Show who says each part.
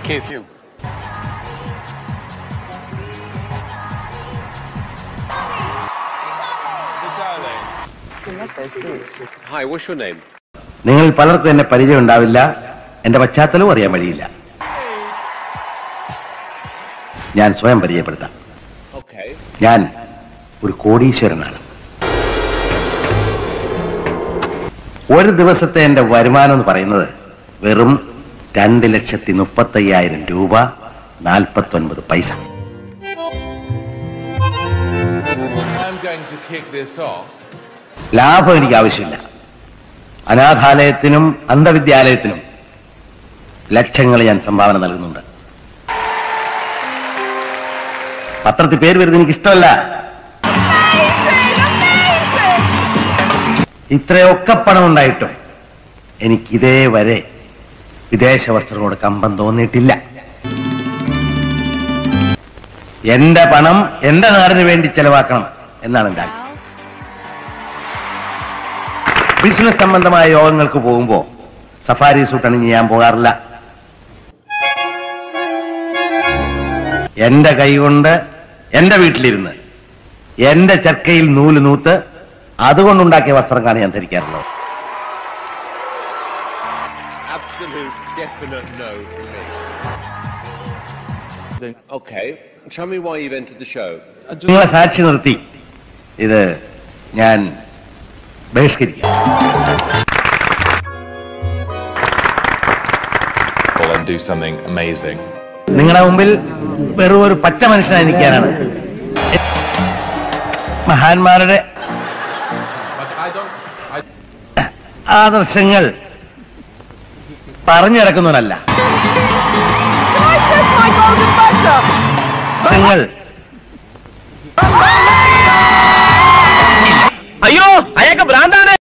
Speaker 1: Keith. You. Hi, what's your name?
Speaker 2: നിങ്ങളിൽ പലർക്കും എന്നെ പരിചയം ഉണ്ടാവില്ല എന്റെ പശ്ചാത്തലവും അറിയാൻ വഴിയില്ല ഞാൻ സ്വയം പരിചയപ്പെടുത്താം
Speaker 1: Okay.
Speaker 2: ഞാൻ ഒരു കോടീശ്വരനാണ് ഒരു ദിവസത്തെ എന്റെ വരുമാനം എന്ന് പറയുന്നത് വെറും രണ്ട് ലക്ഷത്തി മുപ്പത്തി അയ്യായിരം രൂപ നാൽപ്പത്തി ഒൻപത് പൈസ
Speaker 3: I'm going to kick this off.
Speaker 2: ലാഭം എനിക്ക് ആവശ്യമില്ല അനാഥാലയത്തിനും അന്ധവിദ്യാലയത്തിനും ലക്ഷങ്ങൾ ഞാൻ സംഭാവന നൽകുന്നുണ്ട് പത്രത്തിൽ പേര് വരുന്നത് എനിക്ക് ഇഷ്ടമല്ല ഇത്രയൊക്കെ പണം ഉണ്ടായിട്ടും എനിക്കിതേ വരെ വിദേശ വസ്ത്രങ്ങളോട് കമ്പം തോന്നിയിട്ടില്ല എന്റെ പണം എന്റെ നാടിന് വേണ്ടി ചെലവാക്കണം എന്നാണ് എന്റെ ആഗ്രഹം ബിസിനസ് സംബന്ധമായ യോഗങ്ങൾക്ക് പോകുമ്പോ സഫാരി സൂട്ട് അണിഞ്ഞ് ഞാൻ പോകാറില്ല എന്റെ കൈകൊണ്ട് എന്റെ വീട്ടിലിരുന്ന് എന്റെ ചർക്കയിൽ നൂല് നൂത്ത് അതുകൊണ്ടുണ്ടാക്കിയ വസ്ത്രങ്ങളാണ് ഞാൻ ധരിക്കാറുള്ളത്
Speaker 1: Absolute definite no for me. Okay. Tell me why you've entered the show.
Speaker 2: നിങ്ങളെ സാക്ഷി നിർത്തി ഇത് ഞാൻ ബഹിഷ്കരിക്കാം
Speaker 3: Well, and do something amazing.
Speaker 2: നിങ്ങളുടെ മുമ്പിൽ വെറും ഒരു പച്ച മനുഷ്യനായി നിൽക്കാനാണ് മഹാന്മാരുടെ
Speaker 3: But I don't. I,
Speaker 2: ആദർശങ്ങൾ പറഞ്ഞിറക്കുന്നവനല്ല ആദർശങ്ങൾ
Speaker 4: അയ്യോ അയാൾക്ക് ഭ്രാന്താണ്